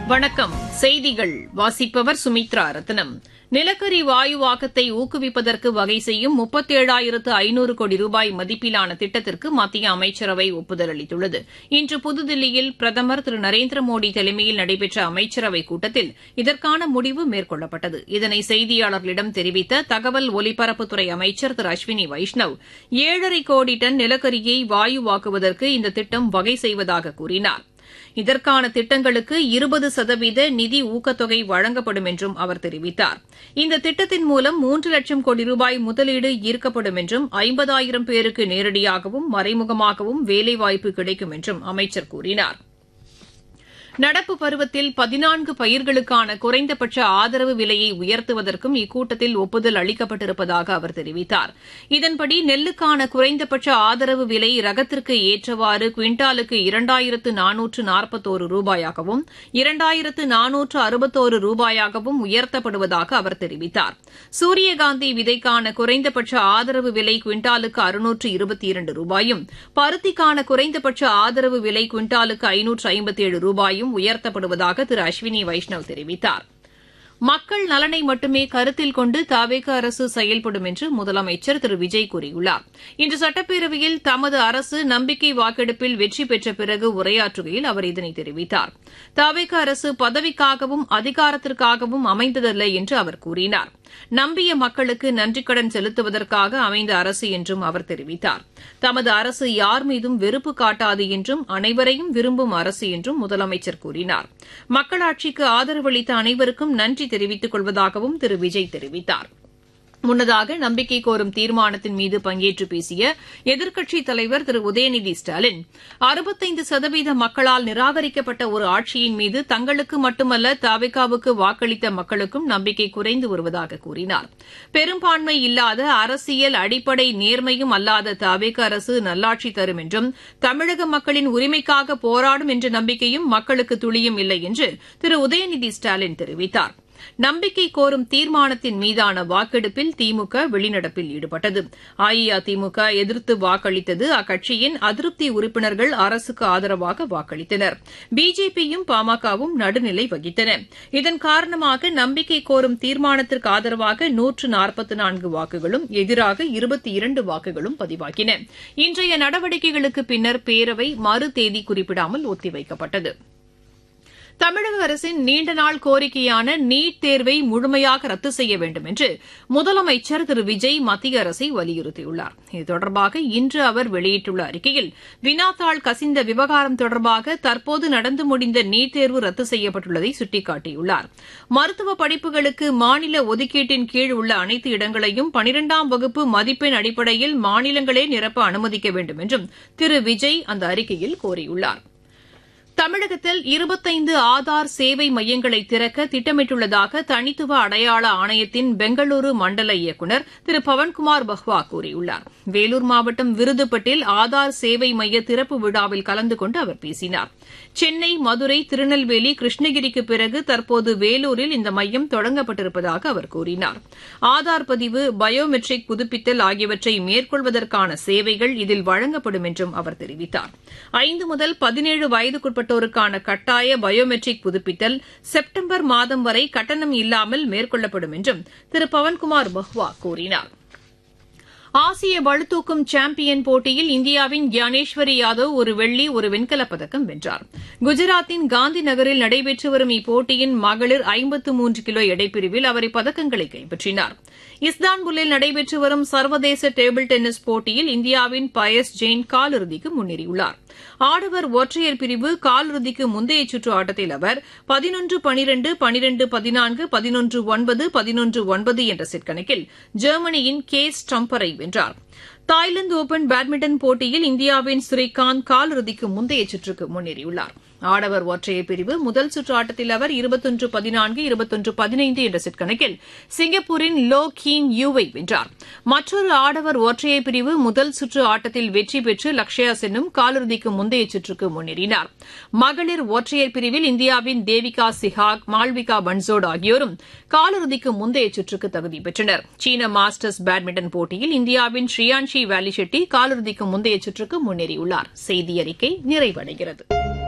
வணக்கம் செய்திகள் வாசிப்பவர் சுமித்ரா ரத்னம் நிலக்கரி வாயுவாக்கத்தை ஊக்குவிப்பதற்கு வகை செய்யும் முப்பத்தேழாயிரத்து ஐநூறு கோடி ரூபாய் மதிப்பிலான திட்டத்திற்கு மத்திய அமைச்சரவை ஒப்புதல் அளித்துள்ளது இன்று புதுதில்லியில் பிரதமர் திரு நரேந்திர மோடி தலைமையில் நடைபெற்ற அமைச்சரவைக் கூட்டத்தில் இதற்கான முடிவு மேற்கொள்ளப்பட்டது இதனை செய்தியாளர்களிடம் தெரிவித்த தகவல் ஒலிபரப்புத்துறை அமைச்சர் திரு அஸ்வினி வைஷ்ணவ் ஏழரை கோடி டன் நிலக்கரியை வாயுவாக்குவதற்கு இந்த திட்டம் வகை செய்வதாக கூறினார் இதற்கான திட்டங்களுக்கு இருபது சதவீத நிதி ஊக்கத்தொகை வழங்கப்படும் என்றும் அவர் தெரிவித்தார் இந்த திட்டத்தின் மூலம் மூன்று லட்சம் கோடி ரூபாய் முதலீடு ஈர்க்கப்படும் என்றும் ஐம்பதாயிரம் பேருக்கு நேரடியாகவும் மறைமுகமாகவும் வேலைவாய்ப்பு கிடைக்கும் என்றும் அமைச்சர் கூறினார் நடப்பு பருவத்தில் பதினான்கு பயிர்களுக்கான குறைந்தபட்ச ஆதரவு விலையை உயர்த்துவதற்கும் இக்கூட்டத்தில் ஒப்புதல் அளிக்கப்பட்டிருப்பதாக அவர் தெரிவித்தார் இதன்படி நெல்லுக்கான குறைந்தபட்ச ஆதரவு விலை ரகத்திற்கு ஏற்றவாறு குவிண்டாலுக்கு இரண்டாயிரத்து நானூற்று நாற்பத்தோரு ரூபாயாகவும் இரண்டாயிரத்து நானூற்று அறுபத்தோரு ரூபாயாகவும் உயர்த்தப்படுவதாக அவர் தெரிவித்தார் சூரியகாந்தி விதைக்கான குறைந்தபட்ச ஆதரவு விலை குவிண்டாலுக்கு அறுநூற்று இருபத்தி இரண்டு ரூபாயும் பருத்திக்கான குறைந்தபட்ச ஆதரவு விலை குவிண்டாலுக்கு ஐநூற்று ஐம்பத்தேழு ரூபாயும் உயர்த்தப்படுவதாக திரு அஸ்வினி வைஷ்ணவ் தெரிவித்தார் மக்கள் நலனை மட்டுமே கருத்தில் கொண்டு தாவேக அரசு செயல்படும் என்று முதலமைச்சர் திரு விஜய் கூறியுள்ளார் இன்று சட்டப்பேரவையில் தமது அரசு நம்பிக்கை வாக்கெடுப்பில் வெற்றி பெற்ற பிறகு உரையாற்றுகையில் அவர் இதனை தெரிவித்தார் தாவேக அரசு பதவிக்காகவும் அதிகாரத்திற்காகவும் அமைந்ததல்ல என்று அவர் கூறினார் நம்பிய மக்களுக்கு நன்றிக்கடன் செலுத்துவதற்காக அமைந்த அரசு என்றும் அவர் தெரிவித்தார் தமது அரசு யார் மீதும் வெறுப்பு காட்டாது என்றும் அனைவரையும் விரும்பும் அரசு என்றும் முதலமைச்சர் கூறினார் மக்களாட்சிக்கு ஆதரவளித்த அனைவருக்கும் நன்றி தெரிவித்துக் கொள்வதாகவும் திரு விஜய் தெரிவித்தார் முன்னதாக நம்பிக்கை கோரும் தீர்மானத்தின் மீது பங்கேற்று பேசிய எதிர்க்கட்சித் தலைவர் திரு உதயநிதி ஸ்டாலின் அறுபத்தைந்து சதவீத மக்களால் நிராகரிக்கப்பட்ட ஒரு ஆட்சியின் மீது தங்களுக்கு மட்டுமல்ல தாவிகாவுக்கு வாக்களித்த மக்களுக்கும் நம்பிக்கை குறைந்து வருவதாக கூறினார் பெரும்பான்மை இல்லாத அரசியல் அடிப்படை நேர்மையும் அல்லாத தாவேக அரசு நல்லாட்சி தரும் என்றும் தமிழக மக்களின் உரிமைக்காக போராடும் என்ற நம்பிக்கையும் மக்களுக்கு துளியும் இல்லை என்று திரு உதயநிதி ஸ்டாலின் தெரிவித்தாா் நம்பிக்கை கோரும் தீர்மானத்தின் மீதான வாக்கெடுப்பில் திமுக வெளிநடப்பில் ஈடுபட்டது அஇஅதிமுக எதிர்த்து வாக்களித்தது அக்கட்சியின் அதிருப்தி உறுப்பினர்கள் அரசுக்கு ஆதரவாக வாக்களித்தனர் பிஜேபியும் பாமகவும் நடுநிலை வகித்தன இதன் காரணமாக நம்பிக்கை கோரும் தீர்மானத்திற்கு ஆதரவாக நூற்று நாற்பத்தி நான்கு வாக்குகளும் எதிராக இருபத்தி இரண்டு வாக்குகளும் பதிவாகின இன்றைய நடவடிக்கைகளுக்கு பின்னர் பேரவை மறு தேதி குறிப்பிடாமல் ஒத்திவைக்கப்பட்டது தமிழக அரசின் நீண்டநாள் கோரிக்கையான நீட் தேர்வை முழுமையாக ரத்து செய்ய வேண்டும் என்று முதலமைச்சர் திரு விஜய் மத்திய அரசை வலியுறுத்தியுள்ளார் இது தொடர்பாக இன்று அவர் வெளியிட்டுள்ள அறிக்கையில் வினாத்தாள் கசிந்த விவகாரம் தொடர்பாக தற்போது நடந்து முடிந்த நீட் தேர்வு ரத்து செய்யப்பட்டுள்ளதை சுட்டிக்காட்டியுள்ளார் மருத்துவ படிப்புகளுக்கு மாநில ஒதுக்கீட்டின் கீழ் உள்ள அனைத்து இடங்களையும் பனிரெண்டாம் வகுப்பு மதிப்பெண் அடிப்படையில் மாநிலங்களே நிரப்ப அனுமதிக்க வேண்டும் என்றும் திரு விஜய் அந்த அறிக்கையில் கோரியுள்ளார் தமிழகத்தில் இருபத்தைந்து ஆதார் சேவை மையங்களை திறக்க திட்டமிட்டுள்ளதாக தனித்துவ அடையாள ஆணையத்தின் பெங்களூரு மண்டல இயக்குநர் திரு பவன்குமார் பஹ்வா கூறியுள்ளார் வேலூர் மாவட்டம் விருதுப்பட்டில் ஆதார் சேவை மைய திறப்பு விழாவில் கலந்து கொண்டு அவர் பேசினார் சென்னை மதுரை திருநெல்வேலி கிருஷ்ணகிரிக்கு பிறகு தற்போது வேலூரில் இந்த மையம் தொடங்கப்பட்டிருப்பதாக அவர் கூறினார் ஆதார் பதிவு பயோமெட்ரிக் புதுப்பித்தல் ஆகியவற்றை மேற்கொள்வதற்கான சேவைகள் இதில் வழங்கப்படும் என்றும் அவர் தெரிவித்தார் ஐந்து முதல் பதினேழு வயதுக்குட்பட்டோருக்கான கட்டாய பயோமெட்ரிக் புதுப்பித்தல் செப்டம்பர் மாதம் வரை கட்டணம் இல்லாமல் மேற்கொள்ளப்படும் என்றும் திரு பவன்குமார் பஹ்வா கூறினார் ஆசிய பளுதூக்கும் சாம்பியன் போட்டியில் இந்தியாவின் கியானேஸ்வரி யாதவ் ஒரு வெள்ளி ஒரு வெண்கலப் பதக்கம் வென்றார் குஜராத்தின் காந்தி நகரில் நடைபெற்று வரும் இப்போட்டியின் மகளிர் ஐம்பத்து மூன்று கிலோ எடைப்பிரிவில் அவர் இப்பதக்கங்களை கைப்பற்றினார் இஸ்தான்புல்லில் நடைபெற்று வரும் சர்வதேச டேபிள் டென்னிஸ் போட்டியில் இந்தியாவின் பயஸ் ஜெயின் காலிறுதிக்கு முன்னேறியுள்ளார் ஆடவர் ஒற்றையர் பிரிவு காலிறுதிக்கு முந்தைய சுற்று ஆட்டத்தில் அவர் பதினொன்று பனிரெண்டு பனிரெண்டு பதினான்கு பதினொன்று ஒன்பது பதினொன்று ஒன்பது என்ற செட் கணக்கில் ஜெர்மனியின் கே ஸ்டம்பரை வென்றார் தாய்லாந்து ஓபன் பேட்மிண்டன் போட்டியில் இந்தியாவின் ஸ்ரீகாந்த் காலிறுதிக்கு முந்தைய சுற்றுக்கு முன்னேறியுள்ளார் ஆடவர் ஒற்றையர் பிரிவு முதல் சுற்று ஆட்டத்தில் அவர் இருபத்தொன்று பதினான்கு இருபத்தொன்று பதினைந்து என்ற செட் கணக்கில் சிங்கப்பூரின் லோ கீன் யூவை வென்றார் மற்றொரு ஆடவர் ஒற்றையர் பிரிவு முதல் சுற்று ஆட்டத்தில் வெற்றி பெற்று லக்ஷயா சென்னும் காலிறுதிக்கு முந்தைய சுற்றுக்கு முன்னேறினார் மகளிர் ஒற்றையர் பிரிவில் இந்தியாவின் தேவிகா சிஹாக் மால்விகா பன்சோட் ஆகியோரும் காலிறுதிக்கு முந்தைய சுற்றுக்கு தகுதி பெற்றனர் சீன மாஸ்டர்ஸ் பேட்மிண்டன் போட்டியில் இந்தியாவின் ஸ்ரீயான்ஷி வேலி ஷெட்டி காலிறுதிக்கு முந்தைய சுற்றுக்கு முன்னேறியுள்ளார் செய்தி அறிக்கை நிறைவடைகிறது